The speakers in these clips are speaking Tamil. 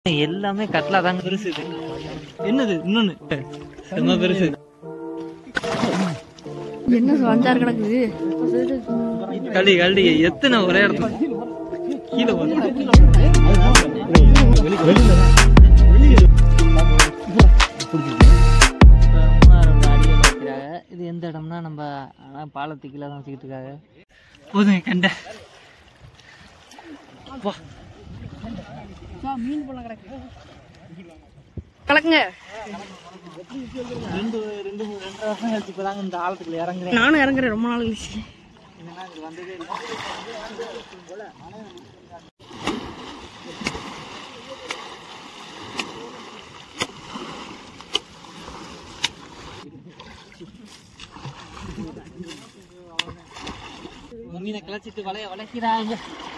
எல்லாமே கட்லா தாங்க பெருசு இது என்னது இன்னொன்னு செம்ம பெருசு என்ன வந்தாரு கிடக்குது கழி கழி எத்தனை ஒரே இடத்துல கீழே போகுது மூணாரோட அடியில் வைக்கிறாங்க இது எந்த இடம்னா நம்ம ஆனால் பாலத்துக்கு கீழே தான் வச்சுக்கிட்டு இருக்காங்க போதுங்க கண்ட அப்பா மீன் போல கிடக்கு கலக்குங்க ரெண்டு ரெண்டு மூணு ரெண்டு வருஷம் கழிச்சு இப்போதாங்க இந்த ஆழத்துக்குள்ள இறங்குறேன் நானும் இறங்குறேன் ரொம்ப நாள் கழிச்சு மீனை கிளச்சிட்டு வளைய வளைக்கிறாங்க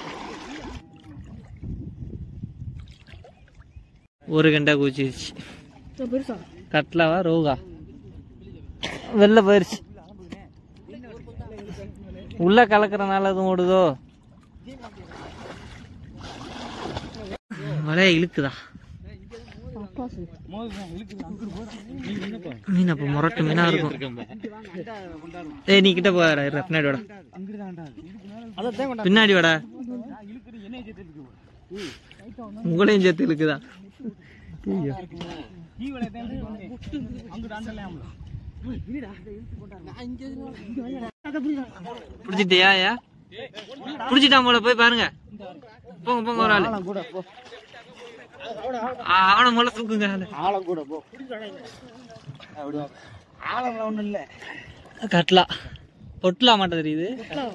ஒரு கண்டா கூச்சிருச்சு பெருசா கட்லாவா ரோகா வெளில போயிருச்சு உள்ள கலக்கறனால எதுவும் ஓடுதோ வலைய இழுக்குதா மீன் அப்ப முரட்டு மீனா இருக்கும் ஏய் நீ கிட்ட போற பின்னாடி வாடா பின்னாடி வாடா உங்களையும் சேர்த்து இழுக்குதா புடிச்சிட்டியா யா புடிச்சிட்டான் போல போய் பாருங்க போங்க போங்க ஒரு ஆளு ஆ, அவனை முதல்ல தூக்குங்க ஆளு. ஆழம் கூட போ ஆழம்லாம் ஒண்ணும் இல்ல கட்லா பொட்டலா மாட்ட தெரியுது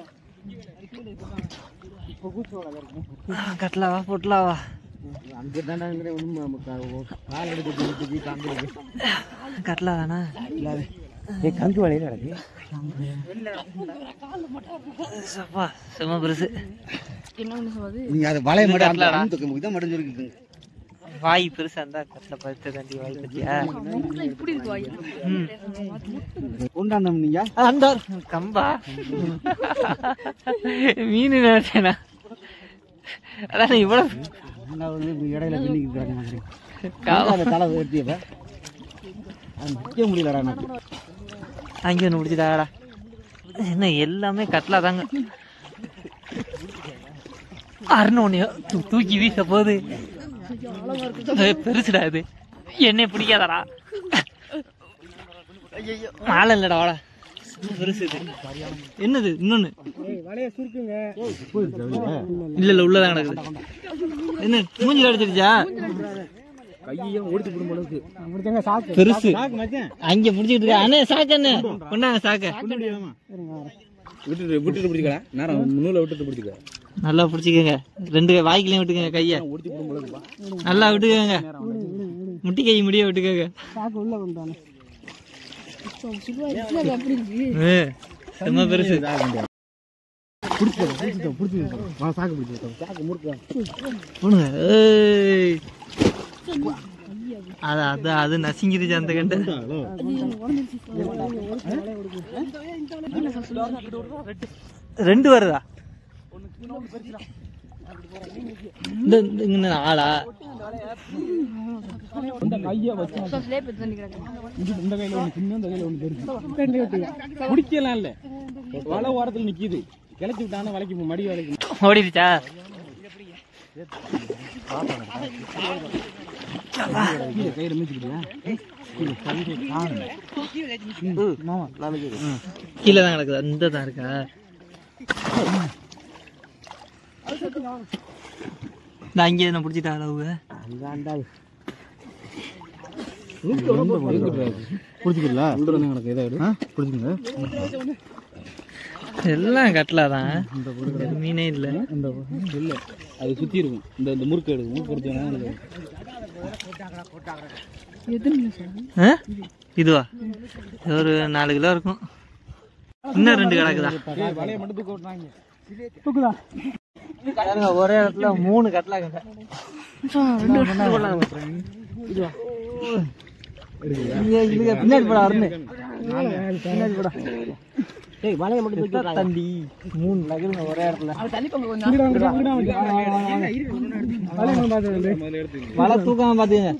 ஆ, கட்லாவா பொட்டலாவா அங்க தானே கால் எடுத்து காங்கு கட்லா தானே ஏ கங்கு வலையில கிடக்கு சப்பா செம பெருசு என்ன ஒண்ணு சொல்லுது நீங்க அதை வலைய மட்டும் அந்த கட்டலடா. அமுத்துக்கு இதான் மட்டும் சொல்லிருக்குங்க வாய் பெருசா இருந்தா கட்ல பழுத்த தாண்டி வாய் பத்தியா இப்படி இருக்கு வாய் ம். கொண்டாந்தோம் நீங்க அந்த கம்பா மீன் நினைச்சேனா அதான் இவ்வளவு நான் வந்து இப்படி இடையில பின்னிக்கிட்டு இருக்க மாதிரி காவா அந்த தலை எடுத்தியப்ப அது நிக்க முடியலடா எனக்கு அங்கே ஒன்று பிடிச்சிட்டாடா என்ன எல்லாமே கட்லா தாங்க அருணோனியோ தூக்கி வீச போகுது ஏய், பெருசுடா இது என்னை பிடிக்காதடா ஆள இல்லடா வாடா சும்மா பெருசு இது என்னது இன்னொன்னு வலைய சுருக்குங்க இல்ல இல்ல உள்ளதான் கிடக்குது என்ன மூஞ்சில அடிச்சிருச்சா கையையும் ஓடிச்சு போடும் அளவுக்கு முடிச்சங்க சாக்கு பெருசு சாக்கு மச்சான் அங்க முடிச்சுட்டு இருக்கா அண்ணே சாக்கு அண்ணே கொண்டாங்க சாக்க விட்டுட்டு விட்டுட்டு பிடிச்சிக்கலாம் நேரம் நூலை விட்டுட்டு பிடிச்சிக்க நல்லா பிடிச்சிக்கங்க ரெண்டு கை- வாய்க்குலயும் விட்டுக்கங்க கைய ஓடிச்சு போடும் அளவுக்கு நல்லா விட்டுக்கங்க முட்டி கை முடிய விட்டுக்கங்க சாக்கு உள்ள கொண்டானே அப்படி இருக்கு ஏ, செம்ம பெருசு பிடிச்சிட்டோம் பிடிச்சிட்டோம் பிடிச்சிட்டோம் வா சாக்கு பிடிச்சிட்டோம் சாக்கு முறுக்க போடுங்க ஏய். அது அது அது நசிங்கிருச்சு அந்த கண்டை ரெண்டு வருதா இந்த இந்த- இங்க ஆளா இந்த கையை வச்சு ஸ்லேப் எடுத்து தண்ணி கிடக்கு இந்த இந்த கையில ஒண்ணு சின்ன இந்த கையில ஒண்ணு பெருசு பிடிக்கலாம் இல்ல வலை ஓரத்துல நிக்குது கிளச்சி விட்டானா வலைக்கு மடி வலைக்கு ஓடிடுச்சா கீழே கையில மீச்சுக்கிட்டியா கீழே தான் கிடக்குது அந்த தான் இருக்கா நான் அங்கே என்ன பிடிச்சிட்டா அளவு பிடிச்சிக்கல எனக்கு இதாயிடும் பிடிச்சிங்க எல்லாம் கட்டலா தான் மீனே இல்லை இந்த இல்ல அது சுத்தி இருக்கும் இந்த இந்த முறுக்கு எடுக்கும் முறுக்கு எடுத்தோம்னா எனக்கு ஆ? இதுவா இது ஒரு நாலு கிலோ இருக்கும் இன்னும் ரெண்டு கிடக்குதா வலையை மட்டும் தூக்க விட்டுறாங்க பாருங்க, ஒரே இடத்துல மூணு கட்டலா கண்டை பின்னாடி போடா அருண் பின்னாடி போடா தண்டி மூணு நகருங்க ஒரே இடத்துல அது தள்ளி போங்க கொஞ்சம் முதல்ல எடுத்து வலை தூக்காம பாத்துங்க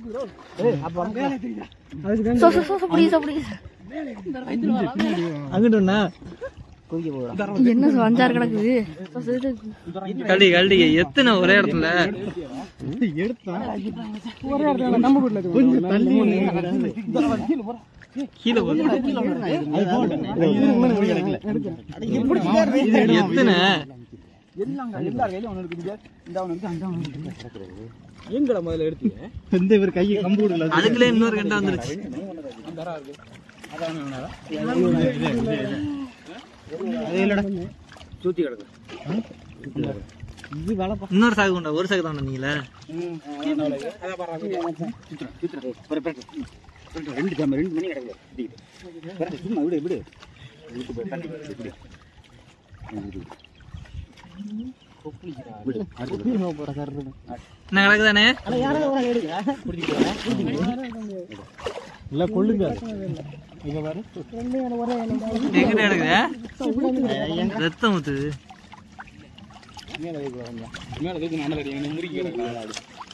so so so please please அங்கிட்டுண்ணா என்ன சோ அஞ்சாறு கிடக்குது சோ, சோ, சோ. கல்டி கல்டி எத்தனை ஒரே இடத்துல கீழே போகுது. எத்தனை எங்கடா முதல்ல எடுத்து இந்த இவர் கையை கம்பு விடல அதுக்குள்ளே இன்னொரு கண்டா வந்துருச்சு சுத்தி கிடக்கு இன்னொரு சாகு கொண்டா ஒரு சாகு தான் நீங்களே ரெண்டு ஜாம ரெண்டு மணி கிடக்கு பிறகு சும்மா விடு விடு விட்டு போய் தண்ணி விடு, விடு. விடு. என்ன கிடக்குதானே இல்ல கொள்ளுங்க எங்கிட்ட கிடக்குது ரத்தம் ஊத்துது மேல தூக்கி மணல் அடி எனக்கு முறுக்கி கிடக்கு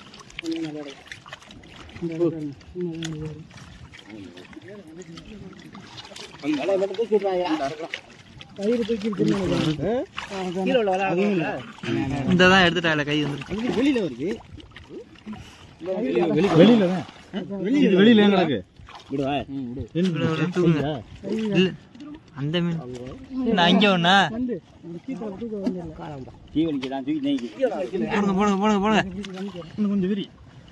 இந்த தான் எடுத்துட்டால கை வந்துருச்சு வெளியில வருது வெளியில தான் இது வெளியில ஏன் கிடக்கு விடுவா இப்படி ஒரு தூக்குங்க இல்ல அந்த மீன் நான் இங்க ஒண்ணா தீவனிக்கு தான் தூக்கி நெய்க்கு போடுங்க போடுங்க போடுங்க போடுங்க இன்னும் கொஞ்சம் விரி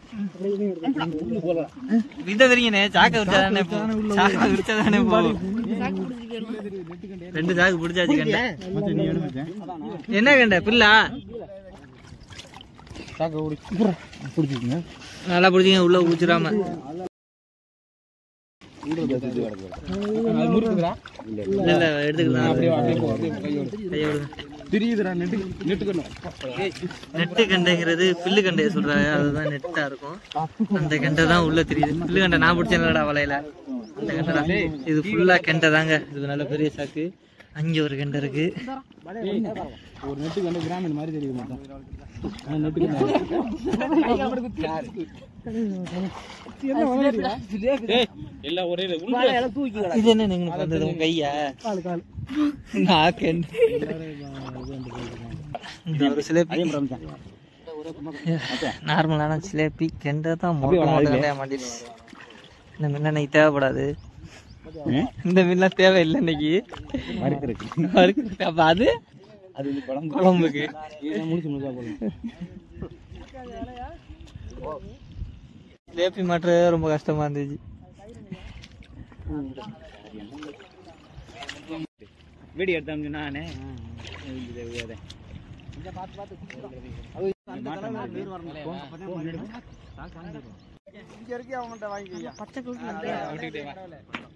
இதை விரிங்கண்ணே சாக்க விரிச்சாதானே போ- சாக்க விரிச்சாதானே போகும் ரெண்டு சாக்கு பிடிச்சாச்சு கண்ட மச்சான் நீ வேணும் மச்சான் என்ன கண்ட பில்லா சாக்க ஓடி பிடிச்சிக்கங்க நல்லா பிடிச்சிங்க உள்ள ஊச்சிடாம அது முறுக்குதுடா இல்ல இல்ல எடுத்துக்கலாம் அப்படியே அப்படியே போ அப்படியே கையோடு கையை விடுங்க தெரியுதுடா நெட்டு நெட்டுக்கணும் நெட்டு கண்டைங்கிறது பில்லு கண்டைய சொல்றாங்க அதுதான் நெட்டா இருக்கும் அந்த கெண்டை தான் உள்ள தெரியுது பில்லு கண்டை நான் பிடிச்சேன்லடா வலையில அந்த கெண்டை தான் இது ஃபுல்லா கெண்டை தாங்க இது நல்ல பெரிய சாக்கு அங்க ஒரு கெண்டை இருக்கு ஒரு நெட்டுக்கு வந்து கிராமின் மாதிரி தெரியுது மச்சான் நெட்டுக்கு எல்லாம் ஒரே இது. உள்ள இது என்ன நீங்க பண்றது உங்க கையா நான் கெண்டை இந்த ஒரு சிலேபி நார்மலான சிலேபி கெண்டை தான் முறுக்க மாட்டேன் மாட்டிடுச்சு இந்த மீன் இன்னைக்கு தேவைப்படாது இந்த மீன்லாம் தேவையில்லை இன்னைக்கு வறுக்கிறதுக்கு. அப்ப அது அது வந்து குழம்பு குழம்புக்கு முடிச்சு முடிச்சா போதும் சிலேபி மாட்டுறது ரொம்ப கஷ்டமா இருந்துச்சு வீடியோ எடுத்தோம்னு நானே பச்சை கலர்ல விட்டுக்கிட்டே வா